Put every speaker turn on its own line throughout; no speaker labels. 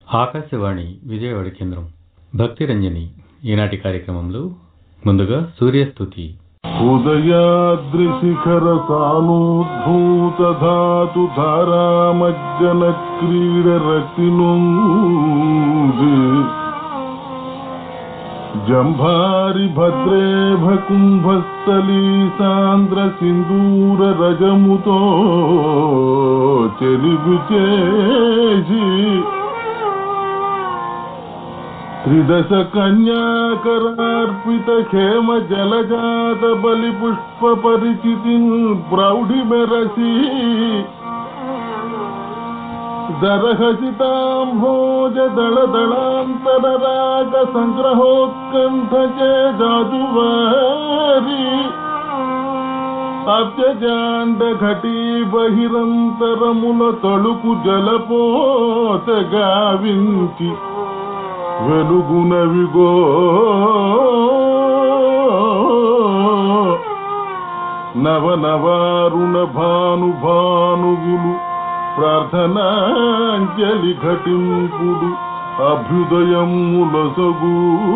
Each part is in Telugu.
ఆకాశవాణి విజయవాడ కేంద్రం భక్తి రంజని ఈనాటి కార్యక్రమంలో ముందుగా సూర్యస్తుతి
ఉదయాద్రిశిఖర సానూద్భూత ధాతు ధారామజ్జన క్రీడ రతినుంది జంభారి భద్రేభ కుంభస్థలీ సాంద్ర సింధూర రజముతో చెలిగు చేసి త్రిదశ కన్యాకరార్పిత ఖేమ జలజాత బలి పుష్ప పరిచితి ప్రౌఢి మెరసి దరహసితాంభోజ దళ దళాంతర రాగ సంగ్రహోత్కంఠ చే జాదువారి అభ్యజాండ ఘటీ బహిరంతరముల తళుకు జలపోత గావించి వెలుగునవిగో నవ నవారుణ భాను భానుగులు ప్రార్థనాంజలి ఘటింపుడు అభ్యుదయములసగు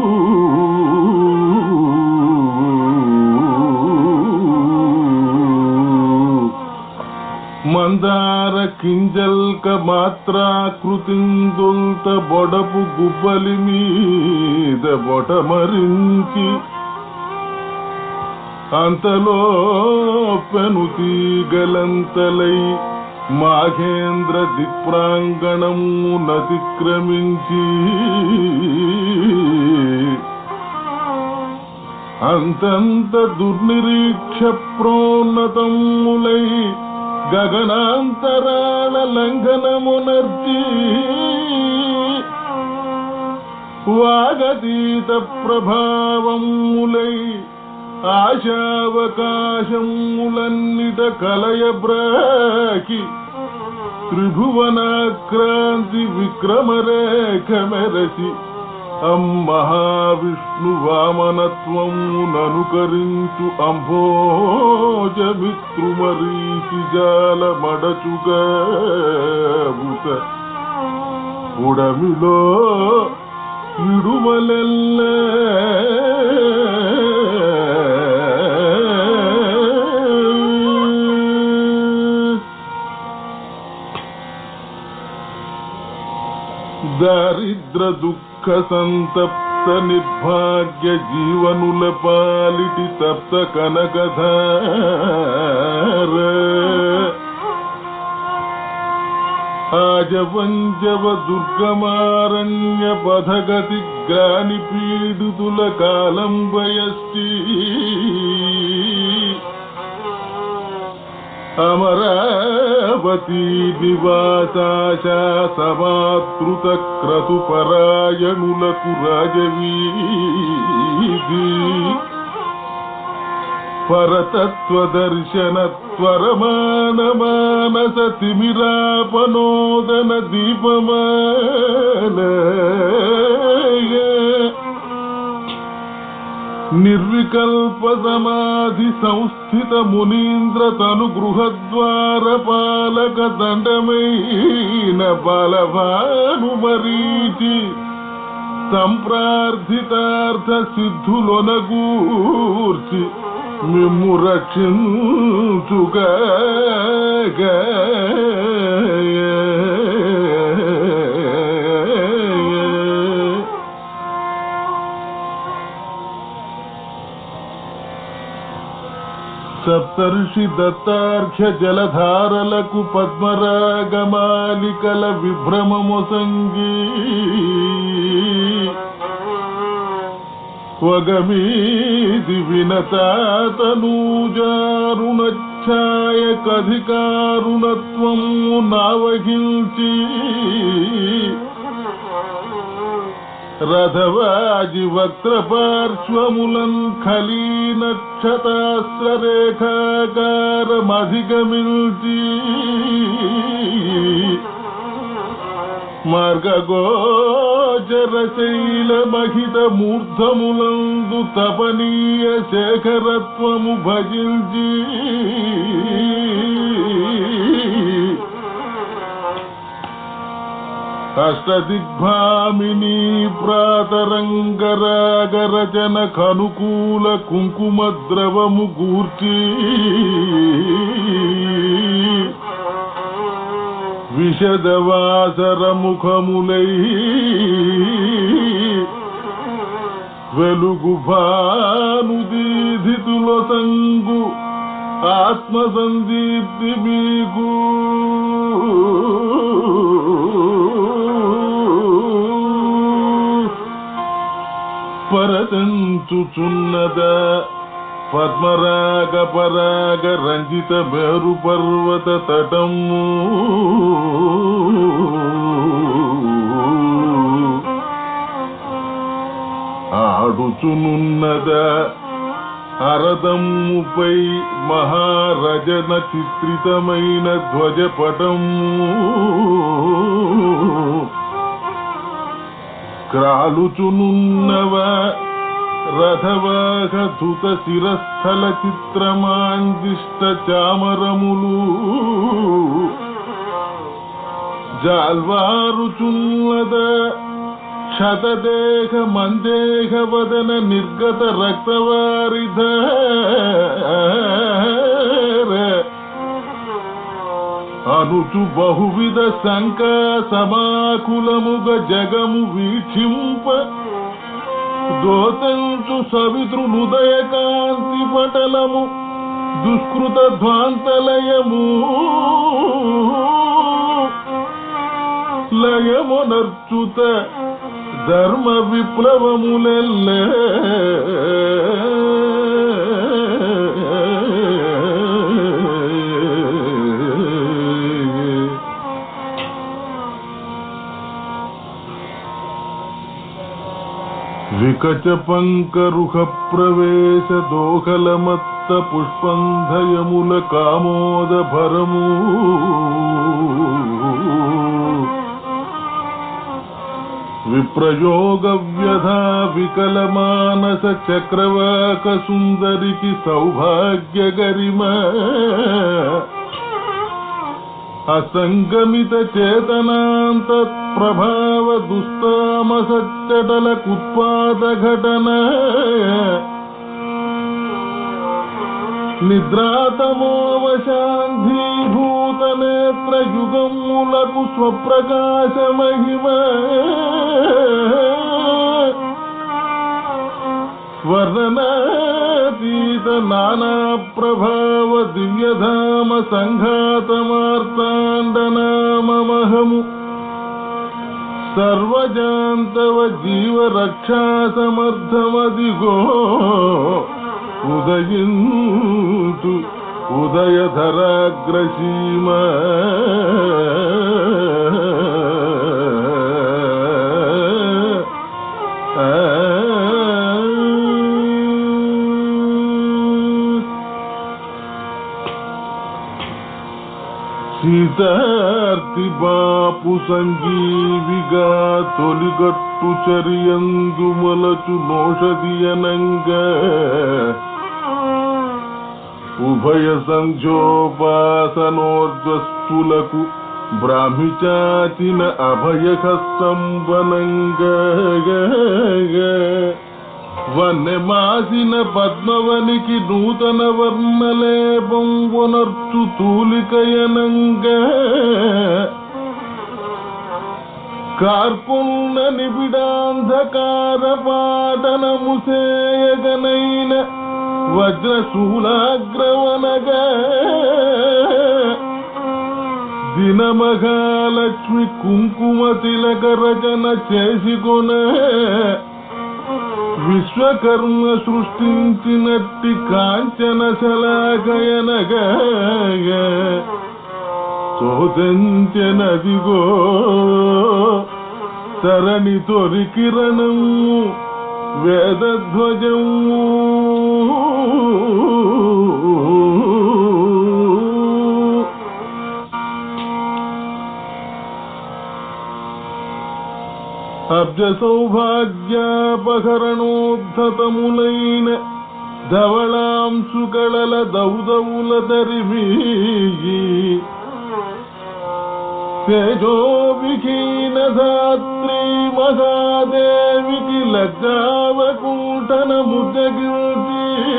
మందార కింజల్క మాత్రాకృతిందుల్త బొడపు గుబ్బలి మీద బొటమరించి అంతలో పెను తీగలంతలై మాఘేంద్ర దిప్రాంగణము నతిక్రమించి అంతంత దుర్నిరీక్ష ప్రోన్నతములై గగనాంతరాళ లంఘనమునర్చి వాగతీత ప్రభావములై ఆశావకాశములన్నిట కలయబ్రాకి త్రిభువనాక్రాంతి విక్రమరేఖ మెరసి అమ్మహావిష్ణు వామనత్వముననుకరించు అంభోజమిత్రుమరీచి జాల మడచుగాబుత ఉడమిలో ఇడుమలెల్ల దారిద్ర దుఃఖ సంతప్త నిర్భాగ్య జీవనుల పాలిటి తప్త కనకధార ఆజవంజవ దుర్గమారణ్య పథగతి గ్రాని పీడితుల కాలం వయస్తి అమరావతి నివాసాశా సమాతృత క్రతు పరాయణులకు రాజవీధి పరతత్వ దర్శన త్వరమాన మానస తిమిరాపనోదన దీపమాల నిర్వికల్ప సమాధి సంస్థిత మునీంద్ర తను గృహద్వార పాలక దండమైన బలభానుమరీచి సంప్రార్థితార్థ సిద్ధులొనగూర్చి మిమ్ము రక్షించుగా సప్తర్షి దత్తార్ఘ్య జలధారలకు పద్మరాగమాలికల విభ్రమము సంగీ వగమీది వినతాతనూజారుణఛాయ కధికారుణత్వము నావహించి రథవాజి వక్ర పార్శ్వములన్ ఖలీ నక్షతాస్త్రరేఖాకారమధిగమించి మార్గగోచరశైల మహిత మూర్ధములందు తపనీయ శేఖరత్వము భజించి అష్టదిగ్భామిని ప్రాతరంగరాగరచన కనుకూల కుంకుమ ద్రవము గూర్చి విషదవాసరముఖములై వెలుగు భానుదీధితుల సంగు ఆత్మ సందీప్తి మీకు పరతంచుచున్నద పద్మరాగ పరాగ రంజిత మేరు పర్వత తటము ఆడుచునున్నద అరదమ్ముపై మహారజన చిత్రితమైన ధ్వజపటము క్రాలుచునున్నవ రథవాహ ధుత శిరస్థల చిత్రమాందిష్ట చామరములు జాల్వారుచున్నద శతదేహ మందేహ వదన నిర్గత రక్తవారిధ అనుచు బహువిధ శంకా సమాకులముగ జగము వీక్షింప దోతంచు సవితృనుదయ కాంతి పటలము దుష్కృత ధ్వాంతలయము లయమునర్చుత ధర్మ విప్లవములెల్ల వికచ పంకరుహ ప్రవేశ దోహలమత్త పుష్పంధయముల కామోద భరము విప్రయోగ వ్యధా వికల మానస చక్రవాక సుందరికి సౌభాగ్య గరిమ అసంగమిత చేతనాంత ప్రభావ దుస్తామ సచ్చటల కుత్పాద ఘటన నిద్రాతమోవశాంధీభూత నేత్ర యుగములకు స్వప్రకాశ మహిమ వర్ణనాతీత నానా ప్రభావ దివ్యధామ సంఘాతమార్తాండనామహము సర్వజాంతవ జీవ రక్షా సమర్థమదిగో ఉదయింతు ఉదయధరాగ్రసీమ సీతార్తి బాపు సంజీవిగా తొలిగట్టు చరియందు మలచు నోషదియనంగా ఉభయ సంధ్యోపాసనోర్జస్సులకు బ్రాహ్మిచాచిన అభయహస్తంబనంగా వన్నె మాసిన పద్మవనికి నూతన వర్ణలేపం వనర్చు తూలికయనంగా కార్పున్న నిబిడాంధకార పాటనము సేయగనైన వజ్రశూలాగ్రవనగా దినమఘాలక్ష్మి కుంకుమ తిలక రచన చేసుకొన విశ్వకర్మ సృష్టించినట్టి కాంచన శలాకయనగా చోదంచెనదిగో తరణి తొలి కిరణము వేదధ్వజము అబ్జ సౌభాగ్యాపహరణోద్ధతములైన ధవళాంశుకళల దౌదవుల తరిమి తేజో విహీన ధాత్రి మహాదేవికి లజ్జావకుంఠన ముద్దగిల్చి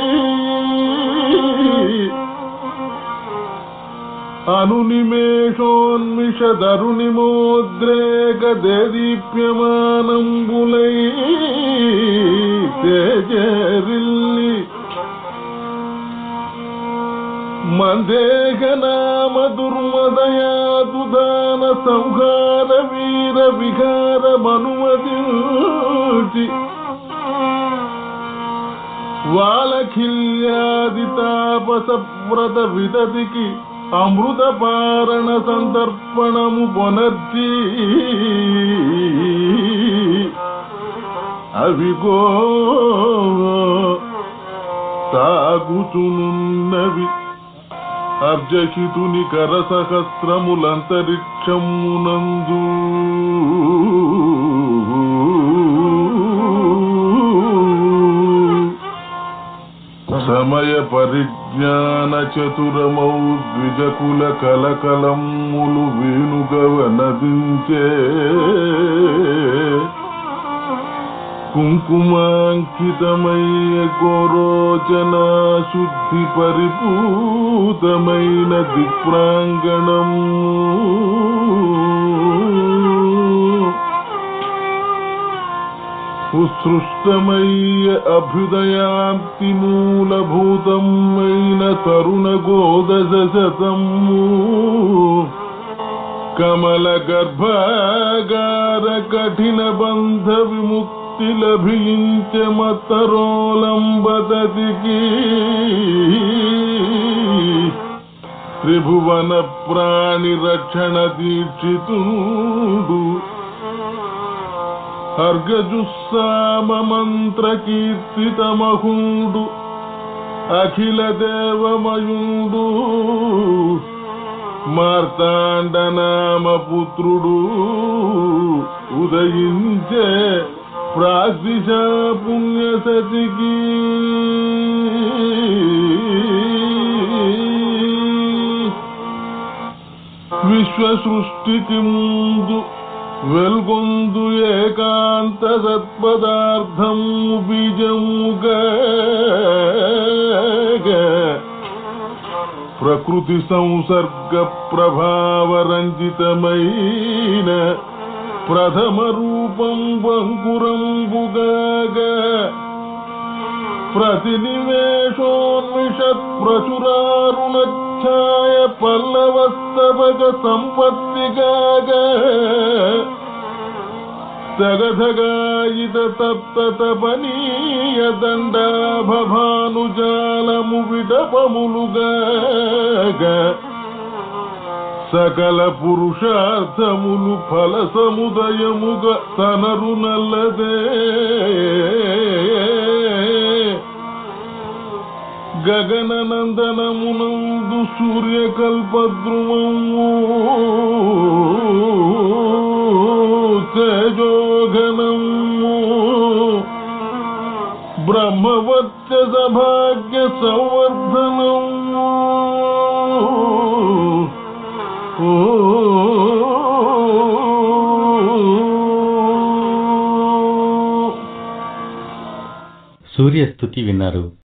అనునిమేషోన్మిషధరునిమోద్రేక దేదీప్యమానంబులై తేజరిల్లి మందేగనామ దుర్మదయాదుదాన సంహార వీర విహార మనుమతి వాలఖిల్యాది తాపస వ్రత విదతికి అమృత పారణ సందర్పణము పొనర్చి అవిగో సాగుచునున్నవి అర్జహితుని కర సహస్రములంతరిక్షమునందు సమయ పరిజ్ఞాన చతురమౌ ద్విజకుల కలకలమ్ములు వేణుగవనదించే కుంకుమాంకితమయ్య గోరోచన శుద్ధి పరిపూతమైన దిక్ప్రాంగణం ఉత్సృష్టమయ్య అభ్యుదయాంతి మూలభూతమైన తరుణ గోదశ శతము కమల గర్భాగార కఠిన బంధ విముక్తి లభించ మత్తరోలంబతతికి త్రిభువన ప్రాణి రక్షణ దీక్షితుండు అర్గజుస్సామ మంత్ర కీర్తితమహుండు అఖిల దేవమయుండు మార్తాండనామ పుత్రుడు ఉదయించే ప్రాగ్దిశ పుణ్యసతికి విశ్వ సృష్టికి ముందు వెల్గొందు ఏకాంత సత్పదార్థం బీజముగా ప్రకృతి సంసర్గ ప్రభావరంజితమైన ప్రథమ రూపం బంకురంబుగాగా ప్రతినివేశోన్మిషత్ ప్రచురారుణఛాయ పల్లవస్తవక సంపత్తిగాగా తగధగాయిత తప్త తపనీయ దండాభానుజాలము విడపములుగాగా సకల పురుషార్థములు ఫల సముదయముగ తనరు నల్లదే గగననందనమునందు సూర్యకల్పద్రుమము తేజోఘనము బ్రహ్మవర్చస భాగ్య సంవర్ధనము
సూర్యస్థుతి విన్నారు